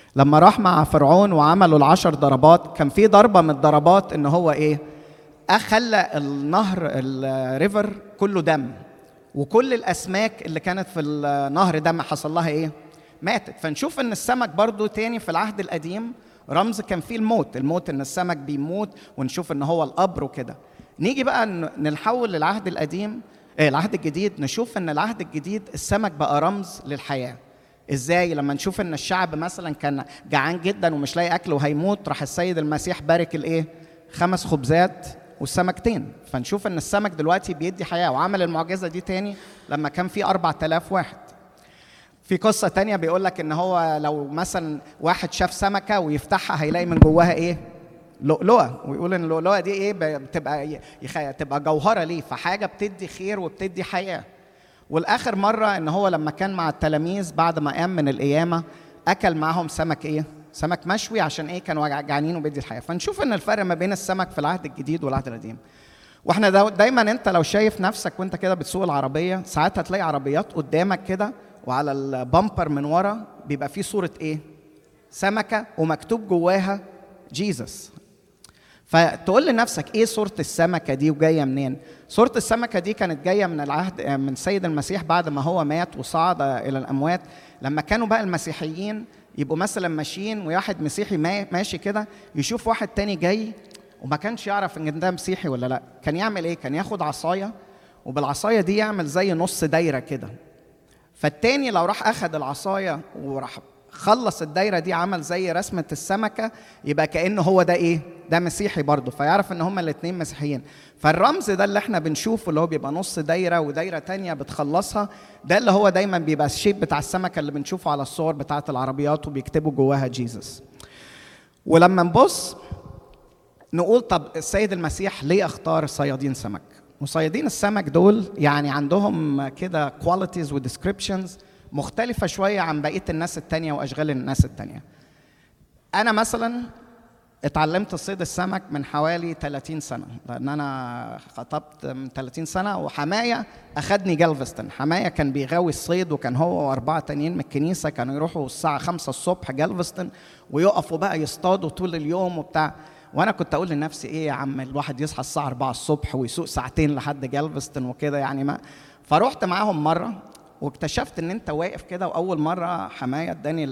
لما راح مع فرعون وعملوا العشر ضربات كان في ضربه من الضربات ان هو ايه خلى النهر الريفر كله دم وكل الاسماك اللي كانت في النهر ده حصل لها ايه ماتت فنشوف ان السمك برضو تاني في العهد القديم رمز كان فيه الموت الموت ان السمك بيموت ونشوف ان هو القبر وكده نيجي بقى نحول للعهد القديم إيه العهد الجديد نشوف ان العهد الجديد السمك بقى رمز للحياه ازاي لما نشوف ان الشعب مثلا كان جعان جدا ومش لاقي اكل وهيموت راح السيد المسيح بارك الايه خمس خبزات والسمكتين فنشوف ان السمك دلوقتي بيدي حياه وعمل المعجزه دي تاني لما كان في 4000 واحد في قصه تانية بيقول لك ان هو لو مثلا واحد شاف سمكه ويفتحها هيلاقي من جواها ايه لؤلؤه ويقول ان اللؤلؤه دي ايه بتبقى يخ... تبقى جوهره ليه فحاجه بتدي خير وبتدي حياه والاخر مره ان هو لما كان مع التلاميذ بعد ما قام من القيامه اكل معاهم سمك ايه سمك مشوي عشان ايه كانوا جعانين وبيدي الحياه فنشوف ان الفرق ما بين السمك في العهد الجديد والعهد القديم واحنا دايما انت لو شايف نفسك وانت كده بتسوق العربيه ساعات هتلاقي عربيات قدامك كده وعلى البامبر من ورا بيبقى فيه صوره ايه سمكه ومكتوب جواها جيسس فتقول لنفسك ايه صوره السمكه دي وجايه منين صوره السمكه دي كانت جايه من العهد من سيد المسيح بعد ما هو مات وصعد الى الاموات لما كانوا بقى المسيحيين يبقوا مثلا ماشيين وواحد مسيحي ماشي كده يشوف واحد تاني جاي وما كانش يعرف ان ده مسيحي ولا لا كان يعمل ايه كان ياخد عصايه وبالعصايه دي يعمل زي نص دايره كده فالتاني لو راح اخد العصايه وراح خلص الدايره دي عمل زي رسمه السمكه يبقى كانه هو ده ايه ده مسيحي برضه فيعرف ان هما الاثنين مسيحيين فالرمز ده اللي احنا بنشوفه اللي هو بيبقى نص دايره ودايره تانية بتخلصها ده اللي هو دايما بيبقى الشيب بتاع السمكه اللي بنشوفه على الصور بتاعه العربيات وبيكتبوا جواها جيسس ولما نبص نقول طب السيد المسيح ليه اختار صيادين سمك وصيادين السمك دول يعني عندهم كده كواليتيز وديسكريبشنز مختلفة شوية عن بقية الناس التانية وأشغال الناس التانية أنا مثلا اتعلمت صيد السمك من حوالي 30 سنة لأن أنا خطبت من 30 سنة وحماية أخدني جالفستون حماية كان بيغاوي الصيد وكان هو وأربعة تانيين من الكنيسة كانوا يروحوا الساعة 5 الصبح جالفستون ويقفوا بقى يصطادوا طول اليوم وبتاع وانا كنت اقول لنفسي ايه يا عم الواحد يصحى الساعه 4 الصبح ويسوق ساعتين لحد جالفستون وكده يعني ما فرحت معاهم مره واكتشفت ان انت واقف كده واول مره حمايه اداني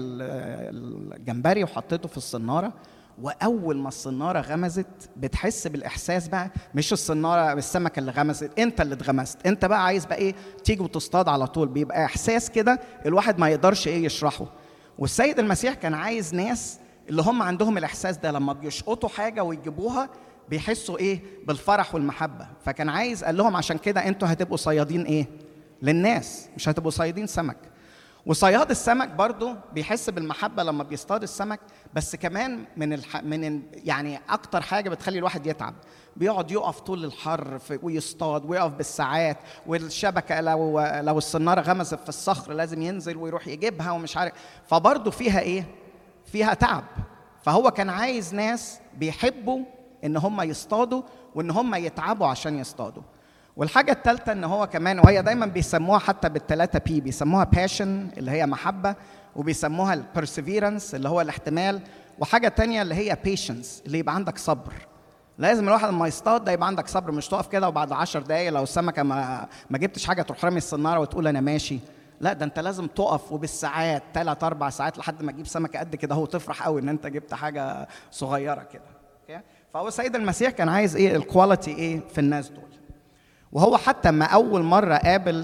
الجمبري وحطيته في الصناره واول ما الصناره غمزت بتحس بالاحساس بقى مش الصناره السمكه اللي غمزت انت اللي اتغمزت انت بقى عايز بقى ايه تيجي وتصطاد على طول بيبقى احساس كده الواحد ما يقدرش ايه يشرحه والسيد المسيح كان عايز ناس اللي هم عندهم الاحساس ده لما بيشقطوا حاجه ويجيبوها بيحسوا ايه بالفرح والمحبه فكان عايز قال لهم عشان كده انتوا هتبقوا صيادين ايه للناس مش هتبقوا صيادين سمك وصياد السمك برضه بيحس بالمحبه لما بيصطاد السمك بس كمان من الح... من يعني اكتر حاجه بتخلي الواحد يتعب بيقعد يقف طول الحر في... ويصطاد ويقف بالساعات والشبكه لو لو الصناره غمزت في الصخر لازم ينزل ويروح يجيبها ومش عارف فبرضه فيها ايه فيها تعب فهو كان عايز ناس بيحبوا ان هم يصطادوا وان هم يتعبوا عشان يصطادوا والحاجة الثالثة ان هو كمان وهي دايما بيسموها حتى بالثلاثة بي بيسموها باشن اللي هي محبة وبيسموها البرسيفيرنس اللي هو الاحتمال وحاجة تانية اللي هي بيشنس اللي يبقى عندك صبر لازم الواحد لما يصطاد ده يبقى عندك صبر مش تقف كده وبعد عشر دقايق لو السمكة ما ما جبتش حاجة تروح رامي الصنارة وتقول أنا ماشي لا ده انت لازم تقف وبالساعات ثلاث اربع ساعات لحد ما تجيب سمكه قد كده هو تفرح قوي ان انت جبت حاجه صغيره كده فهو السيد المسيح كان عايز ايه الكواليتي ايه في الناس دول وهو حتى ما اول مره قابل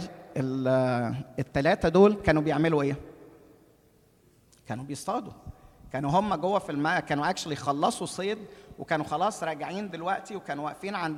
الثلاثه دول كانوا بيعملوا ايه كانوا بيصطادوا كانوا هم جوه في الماء كانوا اكشلي خلصوا صيد وكانوا خلاص راجعين دلوقتي وكانوا واقفين عند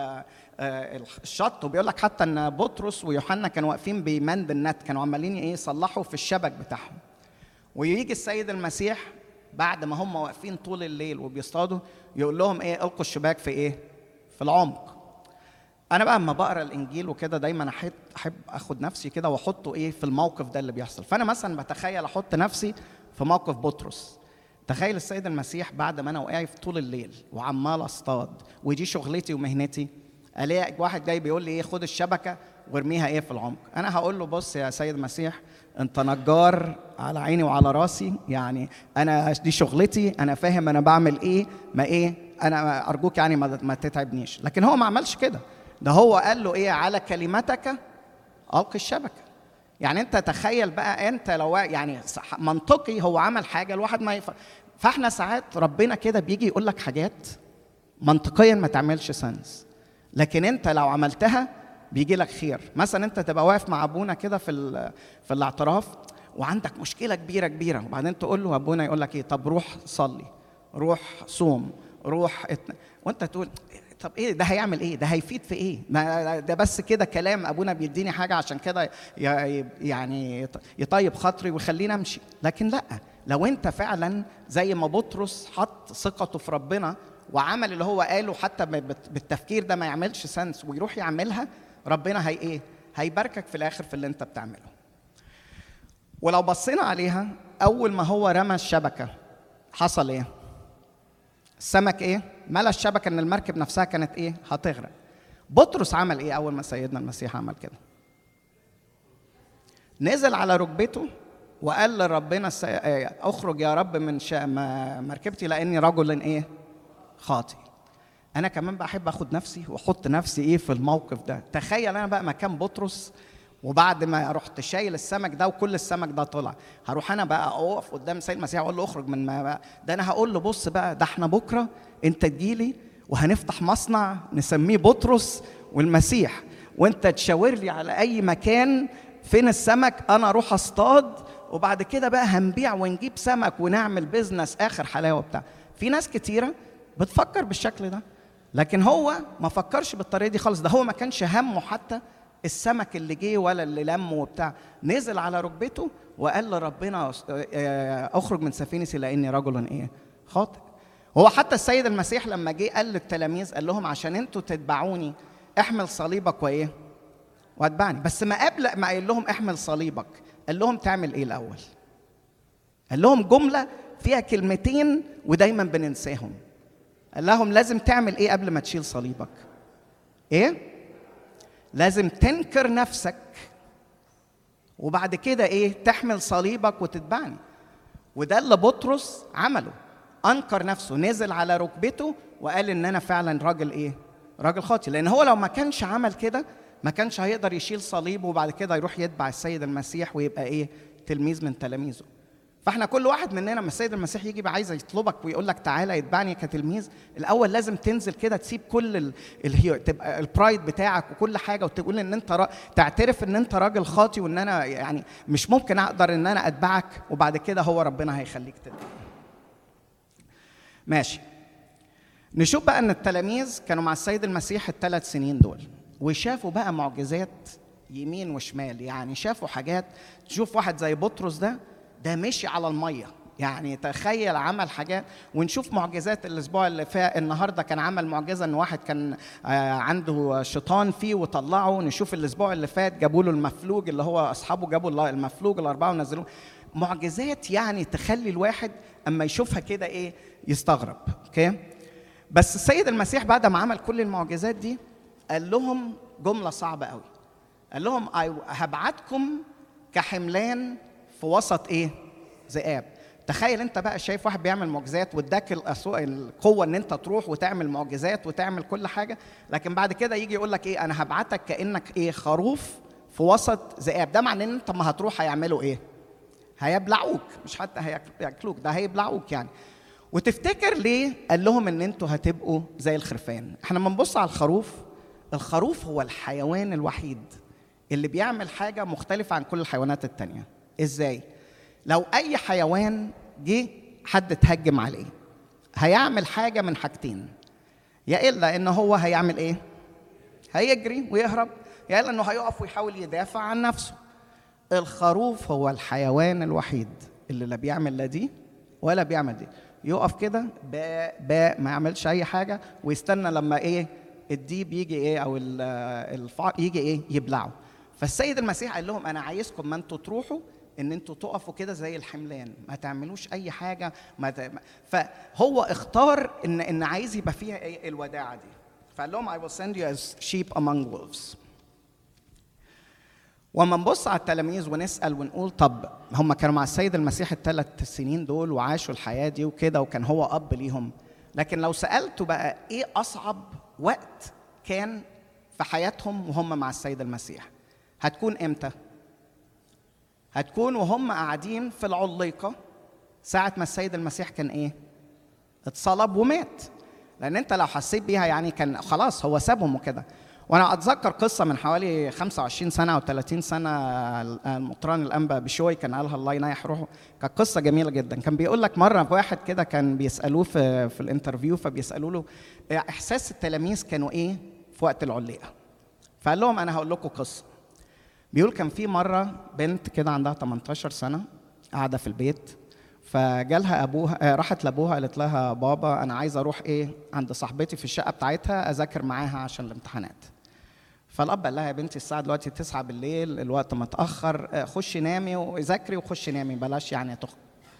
الشط وبيقول لك حتى ان بطرس ويوحنا كانوا واقفين بمند النت كانوا عمالين ايه يصلحوا في الشبك بتاعهم ويجي السيد المسيح بعد ما هم واقفين طول الليل وبيصطادوا يقول لهم ايه القوا الشباك في ايه في العمق انا بقى اما بقرا الانجيل وكده دايما احب احب اخد نفسي كده واحطه ايه في الموقف ده اللي بيحصل فانا مثلا بتخيل احط نفسي في موقف بطرس تخيل السيد المسيح بعد ما انا واقف طول الليل وعمال اصطاد ودي شغلتي ومهنتي الاقي واحد جاي بيقول لي ايه خد الشبكه وارميها ايه في العمق انا هقول له بص يا سيد المسيح انت نجار على عيني وعلى راسي يعني انا دي شغلتي انا فاهم انا بعمل ايه ما ايه انا ارجوك يعني ما, ما تتعبنيش لكن هو ما عملش كده ده هو قال له ايه على كلمتك القي الشبكه يعني انت تخيل بقى انت لو يعني منطقي هو عمل حاجه الواحد ما يف... فاحنا ساعات ربنا كده بيجي يقول لك حاجات منطقيا ما تعملش سنس لكن انت لو عملتها بيجي لك خير مثلا انت تبقى واقف مع ابونا كده في في الاعتراف وعندك مشكله كبيره كبيره وبعدين تقول له ابونا يقول لك ايه طب روح صلي روح صوم روح اتن... وانت تقول طب ايه ده هيعمل ايه ده هيفيد في ايه ما ده بس كده كلام ابونا بيديني حاجه عشان كده يعني يطيب خاطري ويخليني امشي لكن لا لو انت فعلا زي ما بطرس حط ثقته في ربنا وعمل اللي هو قاله حتى بالتفكير ده ما يعملش سنس ويروح يعملها ربنا هي ايه هيباركك في الاخر في اللي انت بتعمله ولو بصينا عليها اول ما هو رمى الشبكه حصل ايه السمك ايه ملا الشبكه ان المركب نفسها كانت ايه هتغرق بطرس عمل ايه اول ما سيدنا المسيح عمل كده نزل على ركبته وقال لربنا اخرج يا رب من مركبتي لاني رجل ايه خاطئ انا كمان بحب اخد نفسي واحط نفسي ايه في الموقف ده تخيل انا بقى مكان بطرس وبعد ما رحت شايل السمك ده وكل السمك ده طلع هروح انا بقى اقف قدام سيد المسيح اقول له اخرج من ما بقى. ده انا هقول له بص بقى ده احنا بكره انت تجيلي وهنفتح مصنع نسميه بطرس والمسيح وانت تشاور لي على اي مكان فين السمك انا اروح اصطاد وبعد كده بقى هنبيع ونجيب سمك ونعمل بيزنس اخر حلاوه بتاع في ناس كتيره بتفكر بالشكل ده لكن هو ما فكرش بالطريقه دي خالص ده هو ما كانش همه حتى السمك اللي جه ولا اللي لمه وبتاع نزل على ركبته وقال لربنا اخرج من سفينتي لاني رجل ايه خاطئ هو حتى السيد المسيح لما جه قال للتلاميذ قال لهم عشان انتوا تتبعوني احمل صليبك وايه واتبعني بس ما قبل ما قال لهم احمل صليبك قال لهم تعمل ايه الاول قال لهم جمله فيها كلمتين ودايما بننساهم قال لهم لازم تعمل ايه قبل ما تشيل صليبك ايه لازم تنكر نفسك وبعد كده ايه تحمل صليبك وتتبعني وده اللي بطرس عمله انكر نفسه نزل على ركبته وقال ان انا فعلا راجل ايه راجل خاطي لان هو لو ما كانش عمل كده ما كانش هيقدر يشيل صليبه وبعد كده يروح يتبع السيد المسيح ويبقى ايه تلميذ من تلاميذه فاحنا كل واحد مننا لما السيد المسيح يجي عايز يطلبك ويقول لك تعالى يتبعني كتلميذ الاول لازم تنزل كده تسيب كل ال... ال... تبقى البرايد بتاعك وكل حاجه وتقول ان انت را... تعترف ان انت راجل خاطي وان انا يعني مش ممكن اقدر ان انا اتبعك وبعد كده هو ربنا هيخليك تتبع ماشي نشوف بقى ان التلاميذ كانوا مع السيد المسيح الثلاث سنين دول وشافوا بقى معجزات يمين وشمال يعني شافوا حاجات تشوف واحد زي بطرس ده ده مشي على الميه يعني تخيل عمل حاجات ونشوف معجزات الاسبوع اللي فات النهارده كان عمل معجزه ان واحد كان عنده شيطان فيه وطلعه نشوف الاسبوع اللي فات جابوا له المفلوج اللي هو اصحابه جابوا المفلوج الاربعه ونزلوه معجزات يعني تخلي الواحد اما يشوفها كده ايه يستغرب اوكي بس السيد المسيح بعد ما عمل كل المعجزات دي قال لهم جمله صعبه قوي قال لهم هبعتكم كحملان في وسط ايه ذئاب تخيل انت بقى شايف واحد بيعمل معجزات واداك القوه ان انت تروح وتعمل معجزات وتعمل كل حاجه لكن بعد كده يجي يقول لك ايه انا هبعتك كانك ايه خروف في وسط ذئاب ده معناه ان انت ما هتروح هيعملوا ايه هيبلعوك مش حتى هياكلوك ده هيبلعوك يعني وتفتكر ليه قال لهم ان انتوا هتبقوا زي الخرفان احنا لما نبص على الخروف الخروف هو الحيوان الوحيد اللي بيعمل حاجه مختلفه عن كل الحيوانات التانيه ازاي لو اي حيوان جه حد تهجم عليه هيعمل حاجه من حاجتين يا الا ان هو هيعمل ايه هيجري ويهرب يا الا انه هيقف ويحاول يدافع عن نفسه الخروف هو الحيوان الوحيد اللي لا بيعمل لا دي ولا بيعمل دي يقف كده باء باء ما يعملش اي حاجه ويستنى لما ايه الديب يجي ايه او الفار يجي ايه يبلعه فالسيد المسيح قال لهم انا عايزكم ما انتوا تروحوا ان انتوا تقفوا كده زي الحملان ما تعملوش اي حاجه ما ت... فهو اختار ان ان عايز يبقى فيها ايه الوداعه دي فقال لهم I will send you as sheep among wolves وما نبص على التلاميذ ونسال ونقول طب هم كانوا مع السيد المسيح الثلاث سنين دول وعاشوا الحياه دي وكده وكان هو اب ليهم لكن لو سالته بقى ايه اصعب وقت كان في حياتهم وهم مع السيد المسيح هتكون امتى هتكون وهم قاعدين في العليقه ساعه ما السيد المسيح كان ايه اتصلب ومات لان انت لو حسيت بيها يعني كان خلاص هو سابهم وكده وانا اتذكر قصه من حوالي 25 سنه او 30 سنه المطران الانبا بشوي كان قالها الله ينيح روحه كانت قصه جميله جدا كان بيقول لك مره واحد كده كان بيسالوه في في الانترفيو فبيسالوا له احساس التلاميذ كانوا ايه في وقت العليقه فقال لهم انا هقول لكم قصه بيقول كان في مره بنت كده عندها 18 سنه قاعده في البيت فجالها ابوها راحت لابوها قالت لها بابا انا عايزه اروح ايه عند صاحبتي في الشقه بتاعتها اذاكر معاها عشان الامتحانات فالاب قال لها يا بنتي الساعه دلوقتي 9 بالليل الوقت متاخر خشي نامي وذاكري وخشي نامي بلاش يعني تخ...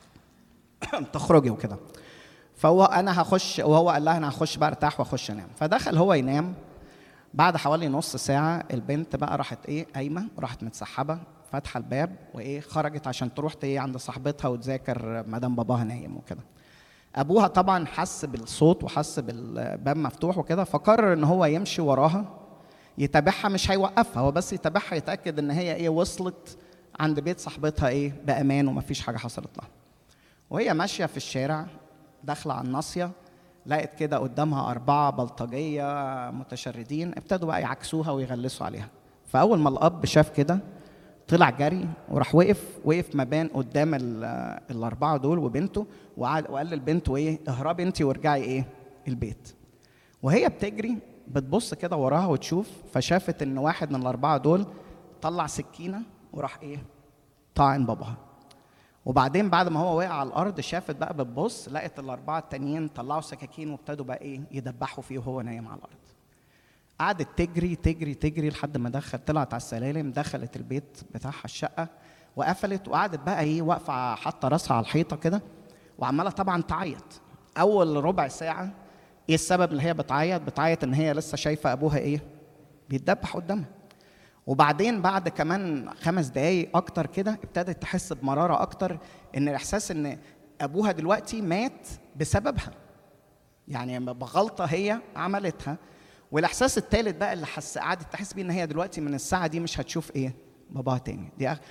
تخرجي وكده فهو انا هخش وهو قال لها انا هخش بقى ارتاح واخش انام فدخل هو ينام بعد حوالي نص ساعه البنت بقى راحت ايه قايمه وراحت متسحبه فاتحه الباب وايه خرجت عشان تروح ايه عند صاحبتها وتذاكر مدام باباها نايم وكده ابوها طبعا حس بالصوت وحس بالباب مفتوح وكده فقرر ان هو يمشي وراها يتابعها مش هيوقفها هو بس يتابعها يتاكد ان هي ايه وصلت عند بيت صاحبتها ايه بامان ومفيش حاجه حصلت لها وهي ماشيه في الشارع داخله على الناصيه لقت كده قدامها أربعة بلطجية متشردين ابتدوا بقى يعكسوها ويغلسوا عليها فأول ما الأب شاف كده طلع جري وراح وقف وقف ما بين قدام الأربعة دول وبنته وقال للبنت وإيه اهربي أنت وارجعي إيه البيت وهي بتجري بتبص كده وراها وتشوف فشافت إن واحد من الأربعة دول طلع سكينة وراح إيه طاعن باباها وبعدين بعد ما هو وقع على الارض شافت بقى بتبص لقت الاربعه التانيين طلعوا سكاكين وابتدوا بقى ايه يدبحوا فيه وهو نايم على الارض قعدت تجري تجري تجري لحد ما دخل طلعت على السلالم دخلت البيت بتاعها الشقه وقفلت وقعدت بقى ايه واقفه حاطه راسها على الحيطه كده وعماله طبعا تعيط اول ربع ساعه ايه السبب اللي هي بتعيط بتعيط ان هي لسه شايفه ابوها ايه بيتدبح قدامها وبعدين بعد كمان خمس دقايق اكتر كده ابتدت تحس بمراره اكتر ان الاحساس ان ابوها دلوقتي مات بسببها يعني بغلطه هي عملتها والاحساس الثالث بقى اللي حس قعدت تحس بيه ان هي دلوقتي من الساعه دي مش هتشوف ايه باباها تاني دي أخ...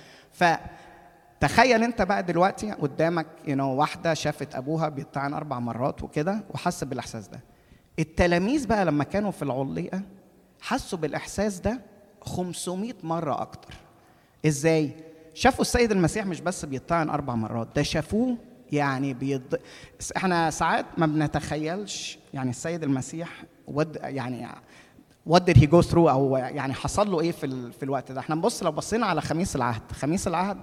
فتخيل انت بقى دلوقتي قدامك you know, واحده شافت ابوها بيطعن اربع مرات وكده وحس بالاحساس ده التلاميذ بقى لما كانوا في العليقه حسوا بالاحساس ده 500 مرة أكتر إزاي؟ شافوا السيد المسيح مش بس بيطعن أربع مرات ده شافوه يعني بيض... احنا ساعات ما بنتخيلش يعني السيد المسيح ود يعني what did he go through او يعني حصل له ايه في ال... في الوقت ده احنا نبص لو بصينا على خميس العهد خميس العهد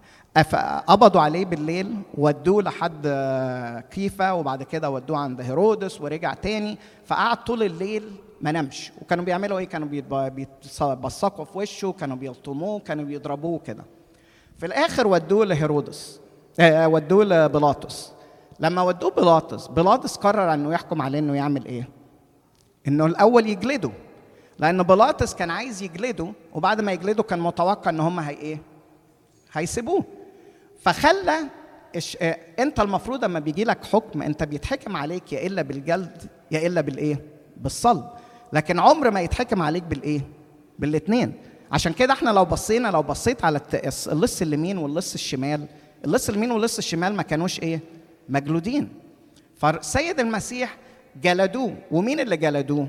قبضوا عليه بالليل ودوه لحد كيفا وبعد كده ودوه عند هيرودس ورجع تاني فقعد طول الليل ما نامش وكانوا بيعملوا ايه كانوا بيبصقوا في وشه كانوا بيلطموه كانوا بيضربوه كده في الاخر ودوه لهيرودس آه ودوه لبيلاطس لما ودوه بيلاطس بيلاطس قرر انه يحكم عليه انه يعمل ايه انه الاول يجلده لان بيلاطس كان عايز يجلده وبعد ما يجلده كان متوقع ان هم هي ايه هيسيبوه فخلى إش... آه انت المفروض لما بيجي لك حكم انت بيتحكم عليك يا الا بالجلد يا الا بالايه بالصلب لكن عمر ما يتحكم عليك بالايه بالاثنين عشان كده احنا لو بصينا لو بصيت على اللص اليمين واللص الشمال اللص اليمين واللص الشمال ما كانوش ايه مجلودين فالسيد المسيح جلدوه ومين اللي جلدوه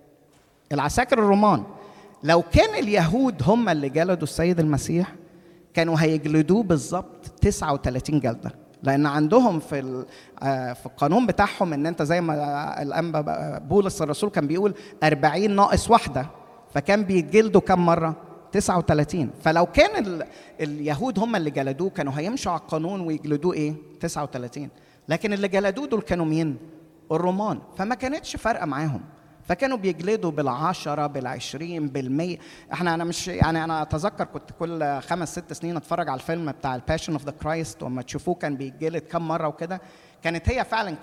العساكر الرومان لو كان اليهود هم اللي جلدوا السيد المسيح كانوا هيجلدوه بالظبط 39 جلده لان عندهم في في القانون بتاعهم ان انت زي ما الانبا بولس الرسول كان بيقول 40 ناقص واحده فكان بيجلدوا كم مره 39 فلو كان ال... اليهود هم اللي جلدوه كانوا هيمشوا على القانون ويجلدوه ايه 39 لكن اللي جلدوه دول كانوا مين الرومان فما كانتش فارقه معاهم فكانوا بيجلدوا بالعشرة بالعشرين بالمية احنا انا مش يعني انا اتذكر كنت كل خمس ست سنين اتفرج على الفيلم بتاع الباشن اوف ذا كرايست وما تشوفوه كان بيتجلد كم مرة وكده كانت هي فعلا كده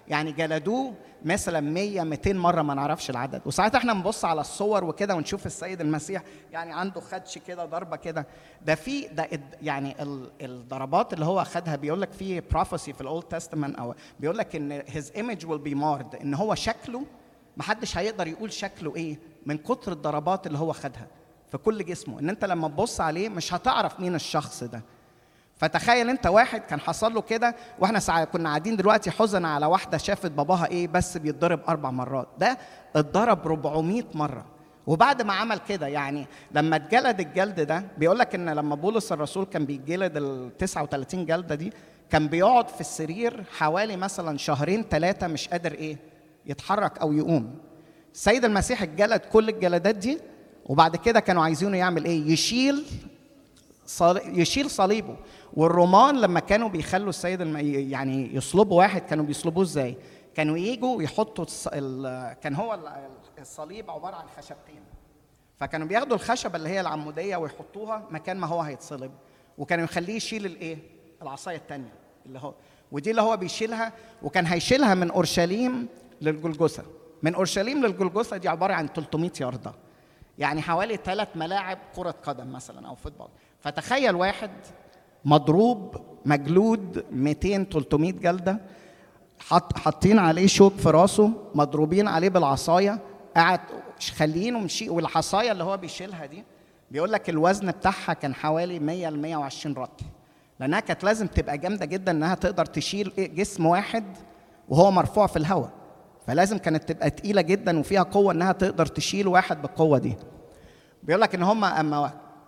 يعني جلدوه مثلا 100 200 مره ما نعرفش العدد وساعات احنا بنبص على الصور وكده ونشوف السيد المسيح يعني عنده خدش كده ضربه كده ده في ده اد- يعني ال- الضربات اللي هو اخذها بيقول لك في prophecy في الاولد تestament او بيقول لك ان his image will be marred ان هو شكله محدش هيقدر يقول شكله ايه من كتر الضربات اللي هو خدها في كل جسمه ان انت لما تبص عليه مش هتعرف مين الشخص ده فتخيل انت واحد كان حصل له كده واحنا ساعة كنا قاعدين دلوقتي حزن على واحده شافت باباها ايه بس بيتضرب اربع مرات ده اتضرب 400 مره وبعد ما عمل كده يعني لما اتجلد الجلد ده بيقول لك ان لما بولس الرسول كان بيتجلد ال 39 جلده دي كان بيقعد في السرير حوالي مثلا شهرين ثلاثه مش قادر ايه يتحرك او يقوم السيد المسيح اتجلد كل الجلدات دي وبعد كده كانوا عايزينه يعمل ايه يشيل صل... يشيل صليبه والرومان لما كانوا بيخلوا السيد الم... يعني يصلبوا واحد كانوا بيصلبوه ازاي كانوا يجوا يحطوا الص... ال... كان هو ال- الصليب عباره عن خشبتين فكانوا بياخدوا الخشبه اللي هي العموديه ويحطوها مكان ما هو هيتصلب وكانوا يخليه يشيل الايه العصايه الثانيه اللي هو ودي اللي هو بيشيلها وكان هيشيلها من اورشليم للجلجثه من اورشليم للجلجثه دي عباره عن 300 يارده يعني حوالي ثلاث ملاعب كرة قدم مثلا أو فوتبول فتخيل واحد مضروب مجلود 200 300 جلدة حط حاطين عليه شوك في راسه مضروبين عليه بالعصاية قاعد خلينه مشي والعصاية اللي هو بيشيلها دي بيقول لك الوزن بتاعها كان حوالي 100 ل 120 رطل لأنها كانت لازم تبقى جامدة جدا إنها تقدر تشيل إيه جسم واحد وهو مرفوع في الهواء فلازم كانت تبقى تقيلة جدا وفيها قوة إنها تقدر تشيل واحد بالقوة دي بيقول لك ان هم اما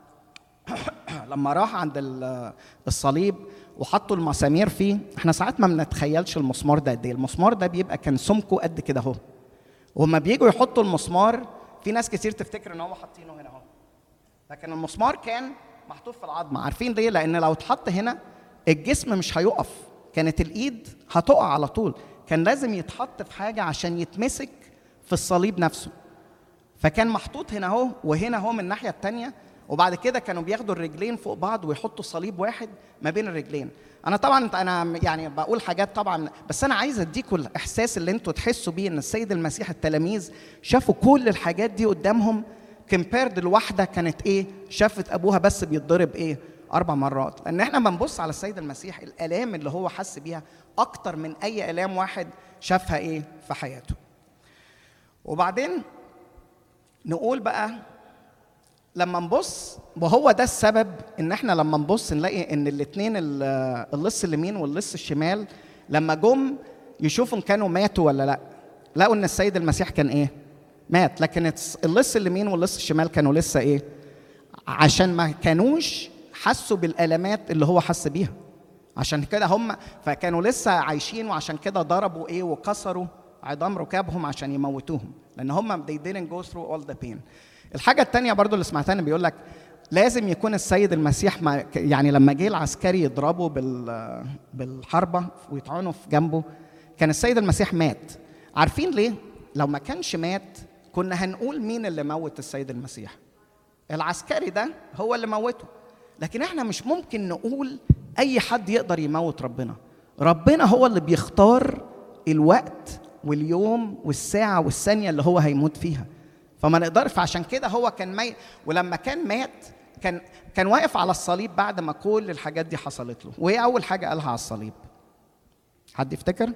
لما راح عند ال- الصليب وحطوا المسامير فيه احنا ساعات ما بنتخيلش المسمار ده قد ايه المسمار ده بيبقى كان سمكه قد كده اهو وهما بييجوا يحطوا المسمار في ناس كتير تفتكر ان هم حاطينه هنا اهو لكن المسمار كان محطوط في العظمه عارفين ليه لان لو اتحط هنا الجسم مش هيقف كانت الايد هتقع على طول كان لازم يتحط في حاجه عشان يتمسك في الصليب نفسه فكان محطوط هنا اهو وهنا اهو من الناحيه الثانيه وبعد كده كانوا بياخدوا الرجلين فوق بعض ويحطوا صليب واحد ما بين الرجلين انا طبعا انا يعني بقول حاجات طبعا بس انا عايز اديكم الاحساس اللي انتوا تحسوا بيه ان السيد المسيح التلاميذ شافوا كل الحاجات دي قدامهم كمبيرد الواحده كانت ايه شافت ابوها بس بيتضرب ايه اربع مرات لان احنا بنبص على السيد المسيح الالام اللي هو حس بيها اكتر من اي الام واحد شافها ايه في حياته وبعدين نقول بقى لما نبص وهو ده السبب ان احنا لما نبص نلاقي ان الاثنين اللص اليمين واللص الشمال لما جم يشوفوا ان كانوا ماتوا ولا لا لقوا ان السيد المسيح كان ايه مات لكن الس- اللص اليمين واللص الشمال كانوا لسه ايه عشان ما كانوش حسوا بالالامات اللي هو حس بيها عشان كده هم فكانوا لسه عايشين وعشان كده ضربوا ايه وكسروا عظام ركابهم عشان يموتوهم لان هم they didn't go through all the pain الحاجه الثانيه برضو اللي سمعتها إن بيقول لك لازم يكون السيد المسيح ما يعني لما جه العسكري يضربه بال بالحربه ويطعنه في جنبه كان السيد المسيح مات عارفين ليه لو ما كانش مات كنا هنقول مين اللي موت السيد المسيح العسكري ده هو اللي موته لكن احنا مش ممكن نقول اي حد يقدر يموت ربنا ربنا هو اللي بيختار الوقت واليوم والساعة والثانية اللي هو هيموت فيها فما نقدر فعشان كده هو كان ميت ولما كان مات كان كان واقف على الصليب بعد ما كل الحاجات دي حصلت له وايه اول حاجة قالها على الصليب حد يفتكر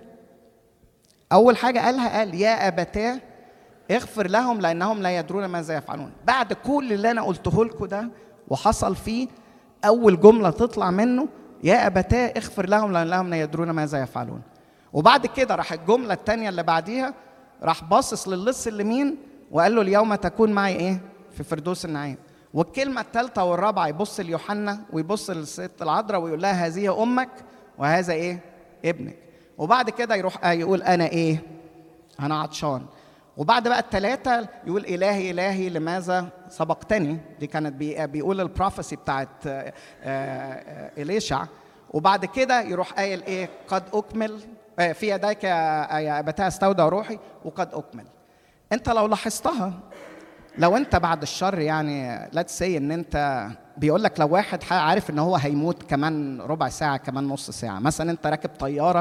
اول حاجة قالها قال يا ابتاه اغفر لهم لانهم لا يدرون ماذا يفعلون بعد كل اللي انا قلته لكم ده وحصل فيه اول جمله تطلع منه يا ابتاه اغفر لهم لانهم لا يدرون ماذا يفعلون وبعد كده راح الجمله الثانيه اللي بعديها راح باصص للص اليمين وقال له اليوم تكون معي ايه في فردوس النعيم والكلمه الثالثه والرابعه يبص ليوحنا ويبص للست العذراء ويقول لها هذه امك وهذا ايه ابنك وبعد كده يروح آه يقول انا ايه انا عطشان وبعد بقى الثلاثة يقول إلهي إلهي لماذا سبقتني دي كانت بي بيقول البروفيسي بتاعت آه، آه، إليشع وبعد كده يروح قايل إيه قد أكمل آه، في يديك يا يا أبتاه استودع روحي وقد أكمل أنت لو لاحظتها لو أنت بعد الشر يعني لا تسي إن أنت بيقول لك لو واحد عارف إن هو هيموت كمان ربع ساعة كمان نص ساعة مثلا أنت راكب طيارة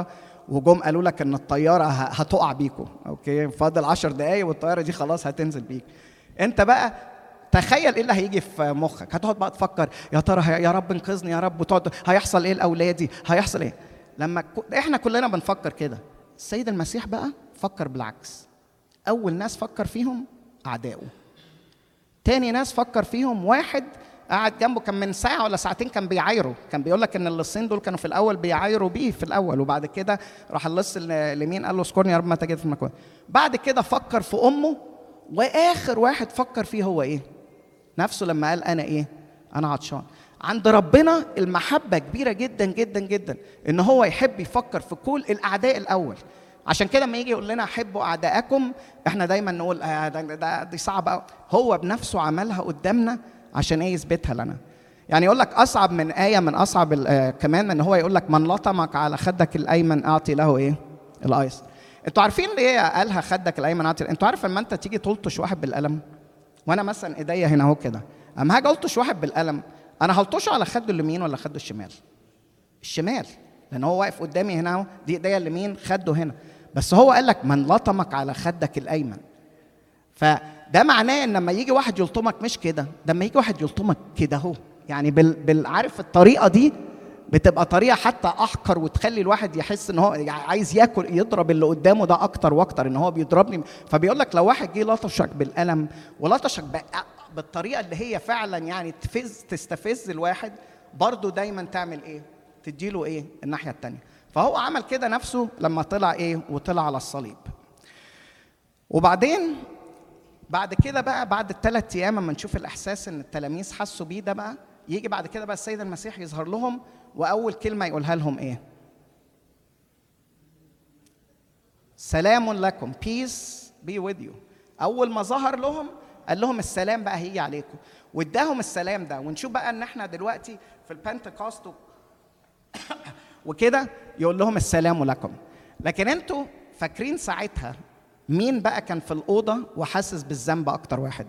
وجم قالوا لك ان الطياره ه- هتقع بيكم اوكي فاضل عشر دقايق والطياره دي خلاص هتنزل بيك انت بقى تخيل ايه اللي هيجي في مخك هتقعد بقى تفكر يا ترى هي- يا رب انقذني يا رب وتقعد هيحصل ايه لاولادي هيحصل ايه لما ك- احنا كلنا بنفكر كده السيد المسيح بقى فكر بالعكس اول ناس فكر فيهم اعدائه تاني ناس فكر فيهم واحد قعد جنبه كان من ساعة ولا ساعتين كان بيعايره كان بيقول لك ان اللصين دول كانوا في الاول بيعايروا بيه في الاول وبعد كده راح اللص ال- اليمين قال له اذكرني يا رب ما تجد في المكان بعد كده فكر في امه واخر واحد فكر فيه هو ايه نفسه لما قال انا ايه انا عطشان عند ربنا المحبه كبيره جدا جدا جدا ان هو يحب يفكر في كل الاعداء الاول عشان كده لما يجي يقول لنا حبوا اعدائكم احنا دايما نقول آه ده, ده دي صعبه قوي هو بنفسه عملها قدامنا عشان ايه يثبتها لنا يعني يقول لك اصعب من ايه من اصعب ال- آه كمان ان هو يقول لك من لطمك على خدك الايمن اعطي له ايه الايسر انتوا عارفين ليه قالها خدك الايمن اعطي انتوا عارف لما انت تيجي تلطش واحد بالقلم وانا مثلا ايديا هنا اهو كده اما هاجي الطش واحد بالقلم انا هلطشه على خده اليمين ولا خده الشمال الشمال لان هو واقف قدامي هنا اهو دي ايديا اليمين خده هنا بس هو قال لك من لطمك على خدك الايمن فده معناه ان لما يجي واحد يلطمك مش كده ده لما يجي واحد يلطمك كده اهو يعني بال, بال عارف الطريقه دي بتبقى طريقه حتى احقر وتخلي الواحد يحس ان هو عايز ياكل يضرب اللي قدامه ده اكتر واكتر ان هو بيضربني فبيقول لك لو واحد جه لطشك بالقلم ولطشك بق- بالطريقه اللي هي فعلا يعني تفز تستفز الواحد برضه دايما تعمل ايه؟ تديله ايه؟ الناحيه الثانيه فهو عمل كده نفسه لما طلع ايه؟ وطلع على الصليب وبعدين بعد كده بقى بعد الثلاث ايام اما نشوف الاحساس ان التلاميذ حسوا بيه ده بقى يجي بعد كده بقى السيد المسيح يظهر لهم واول كلمه يقولها لهم ايه؟ سلام لكم peace be with you اول ما ظهر لهم قال لهم السلام بقى هيجي عليكم واداهم السلام ده ونشوف بقى ان احنا دلوقتي في البنتكوست وكده يقول لهم السلام لكم لكن انتوا فاكرين ساعتها مين بقى كان في الاوضه وحاسس بالذنب اكتر واحد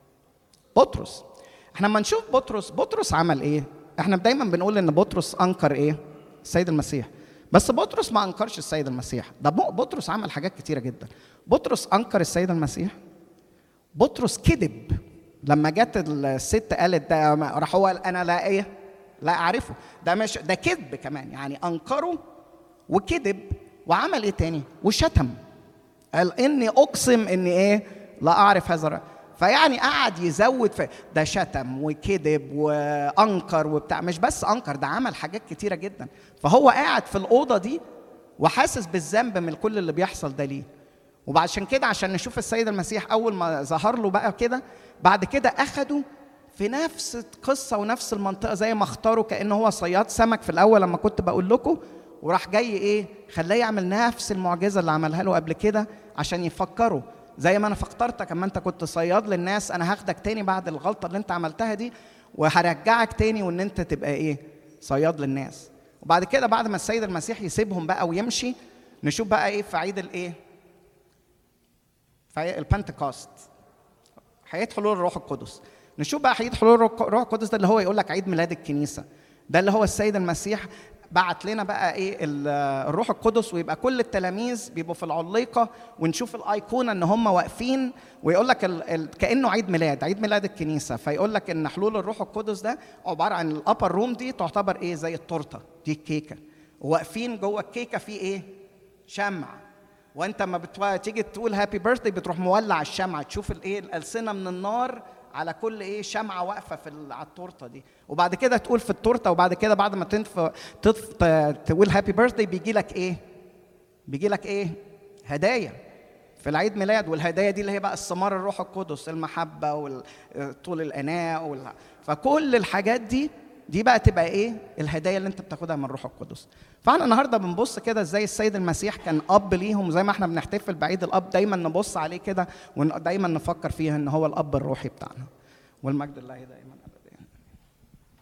بطرس احنا لما نشوف بطرس بطرس عمل ايه احنا دايما بنقول ان بطرس انكر ايه السيد المسيح بس بطرس ما انكرش السيد المسيح ده ب- بطرس عمل حاجات كتيره جدا بطرس انكر السيد المسيح بطرس كذب لما جت الست قالت ده ما- راح هو قال انا لا ايه لا اعرفه ده مش ده كذب كمان يعني انكره وكذب وعمل ايه تاني وشتم قال اني اقسم اني ايه لا اعرف هذا الرجل فيعني قعد يزود في ده شتم وكذب وانكر وبتاع مش بس انكر ده عمل حاجات كتيره جدا فهو قاعد في الاوضه دي وحاسس بالذنب من كل اللي بيحصل ده ليه وعشان كده عشان نشوف السيد المسيح اول ما ظهر له بقى كده بعد كده اخده في نفس القصه ونفس المنطقه زي ما اختاروا كانه هو صياد سمك في الاول لما كنت بقول لكم وراح جاي ايه خلاه يعمل نفس المعجزه اللي عملها له قبل كده عشان يفكروا زي ما انا فكرتك اما انت كنت صياد للناس انا هاخدك تاني بعد الغلطه اللي انت عملتها دي وهرجعك تاني وان انت تبقى ايه صياد للناس وبعد كده بعد ما السيد المسيح يسيبهم بقى ويمشي نشوف بقى ايه في عيد الايه في عيد البنتكوست عيد حلول الروح القدس نشوف بقى عيد حلول الروح القدس ده اللي هو يقول لك عيد ميلاد الكنيسه ده اللي هو السيد المسيح بعت لنا بقى ايه ال- الروح القدس ويبقى كل التلاميذ بيبقوا في العليقه ونشوف الايقونه ان هم واقفين ويقول لك ال... ال... كانه عيد ميلاد عيد ميلاد الكنيسه فيقول لك ان حلول الروح القدس ده عباره عن الابر روم دي تعتبر ايه زي التورته دي الكيكه واقفين جوه الكيكه في ايه شمع وانت ما بتو... تيجي تقول هابي بيرثدي بتروح مولع الشمعه تشوف الايه الالسنه من النار على كل ايه شمعه واقفه في ال- على التورته دي وبعد كده تقول في التورته وبعد كده بعد ما تنف... تطف... ت- تقول هابي بيرثدي بيجي لك ايه بيجي لك ايه هدايا في العيد ميلاد والهدايا دي اللي هي بقى الثمار الروح القدس المحبه وطول الاناء وال... فكل الحاجات دي دي بقى تبقى ايه الهدايا اللي انت بتاخدها من الروح القدس فاحنا النهارده بنبص كده ازاي السيد المسيح كان اب ليهم زي ما احنا بنحتفل بعيد الاب دايما نبص عليه كده ودايما نفكر فيها ان هو الاب الروحي بتاعنا والمجد لله دائما